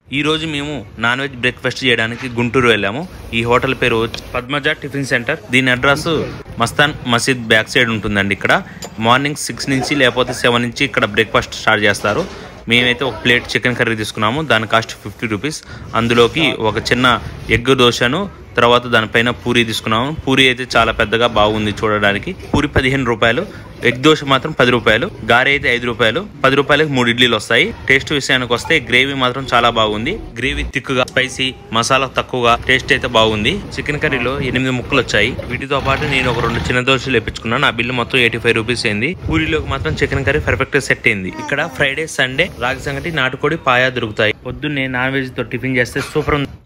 ఈ రోజు మేము నాన్ వెజ్ బ్రేక్ఫాస్ట్ చేయడానికి గుంటూరు వెళ్ళాము ఈ హోటల్ పేరు పద్మజ టిఫిన్ సెంటర్ దీని అడ్రస్ మస్తాన్ మసీద్ బ్యాక్ సైడ్ ఉంటుందండి ఇక్కడ మార్నింగ్ సిక్స్ నుంచి లేకపోతే సెవెన్ నుంచి ఇక్కడ బ్రేక్ఫాస్ట్ స్టార్ట్ చేస్తారు మేమైతే ఒక ప్లేట్ చికెన్ కర్రీ తీసుకున్నాము దాని కాస్ట్ ఫిఫ్టీ రూపీస్ అందులోకి ఒక చిన్న ఎగ్ దోశను తర్వాత దానిపైన పూరి తీసుకున్నాము పూరి అయితే చాలా పెద్దగా బాగుంది చూడడానికి పూరి పదిహేను రూపాయలు ఎగ్ దోశ మాత్రం పది రూపాయలు గారె అయితే ఐదు రూపాయలు పది రూపాయలకి మూడు ఇడ్లీలు వస్తాయి టేస్ట్ విషయానికి వస్తే గ్రేవీ మాత్రం చాలా బాగుంది గ్రేవీ తిక్కుగా స్పైసీ మసాలా తక్కువగా టేస్ట్ అయితే బాగుంది చికెన్ కర్రీలో ఎనిమిది ముక్కలు వచ్చాయి వీటితో పాటు నేను ఒక రెండు చిన్న దోశలు ఇప్పించుకున్నాను నా బిల్లు మొత్తం ఎయిటీ ఫైవ్ రూపీస్ అయింది పూరిలోకి మాత్రం చికెన్ కర్రీ పర్ఫెక్ట్ సెట్ అయింది ఇక్కడ ఫ్రైడే సండే రాగి సంగటి నాటుకోడి పాయా దొరుకుతాయి పొద్దున్నే నాన్ వెజ్ తో టిఫిన్ చేస్తే సూపర్ ఉంది